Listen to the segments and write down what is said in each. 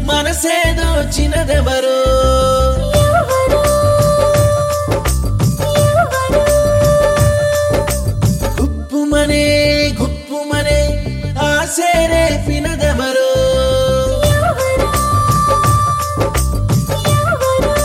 మనసేదో చిన్నదెవరో ఎవరు ఎవరు గుప్పుమనే గుప్పుమనే ఆసేరే పినదెవరో ఎవరు ఎవరు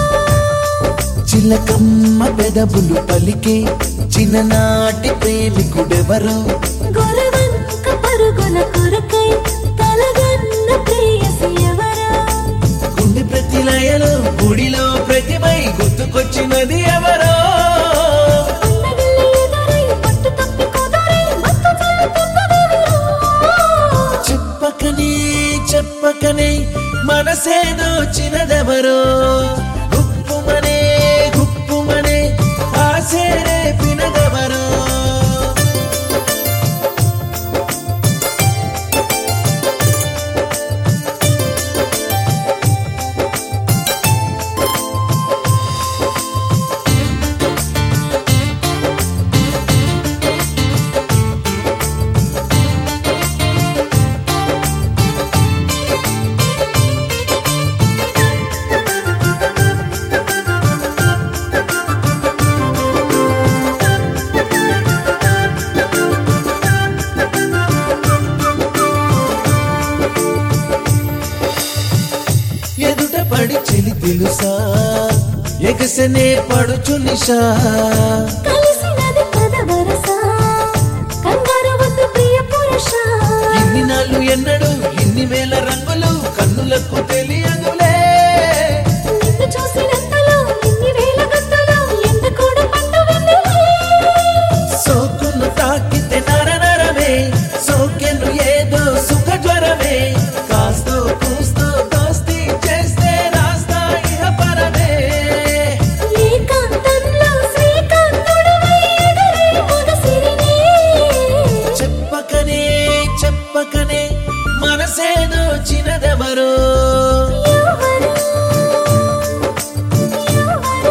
చిలకమ్మ పెదవులు పలికే చిన్ననాటి ప్రేమికుడెవరో గొరవంక పరుగుల కొరకై కలగన్న ప్రేయసి ఎవరా గుండె ప్రతి లయలో గుడిలో ప్రతిమై గుర్తుకొచ్చినది ఎవరో అన్నగిల్లి ఎదురై పట్టు తప్పి కుదరై మత్తు చల్లుతున్నదెవరో చెప్పకనే చెప్పకనే మనసేదో చిన్నదెవరో గుప్పుమనే గుప్పుమనే ఆసేరే పినదెవరో ఎదుట పడి చెలి తెలుసా ఎగసనే పడుచు నిషా కలిసినది పద వరస కంగారు వద్దు ప్రియ పురుష ఇన్ని నాళ్ళు ఎన్నడు ఇన్ని వేల రంగులు కన్నులకు తెలియదులే నిన్ను చూసినంతలో ఇన్ని వేల గంటలు ఎండ కూడా పండు వెన్నెలే సోకును తాకితే నర నరమే సోకెను ఏదో సుఖ జ్వరమే కాస్తో కూస్తో దోస్తి చేస్తే రాస్తా ఇహ పరమే ఏకాంతంలో శ్రీకాంతుడివై ఎదురే మునసిరినే. చెప్పకనే చెప్పకనే మనసేదో చిన్నదెవరో ఎవరు? ఎవరు?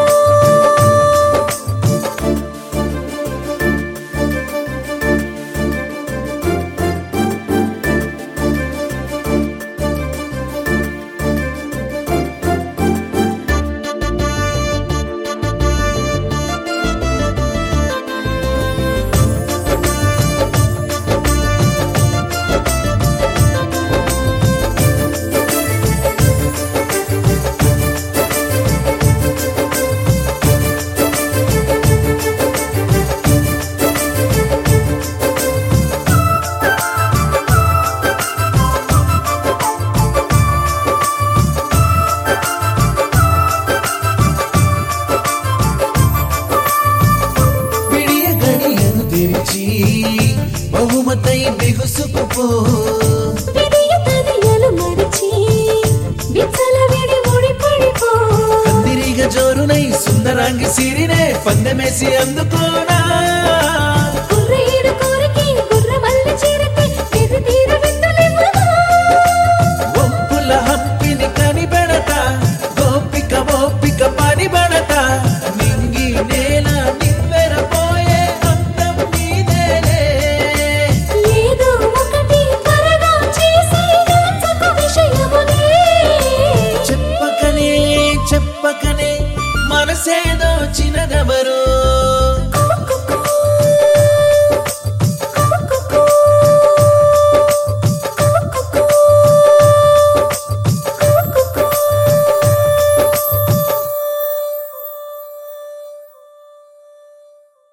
విడియ గడియను తెరిచి బహుమతై బిగుసుకుపో విడియ తదియలు మరిచి, విచ్చలవిడి ఊడిపడిపో. కందిరిగ జోరునై సుందరాంగి సిరినే పందెమేసి అందుకోనా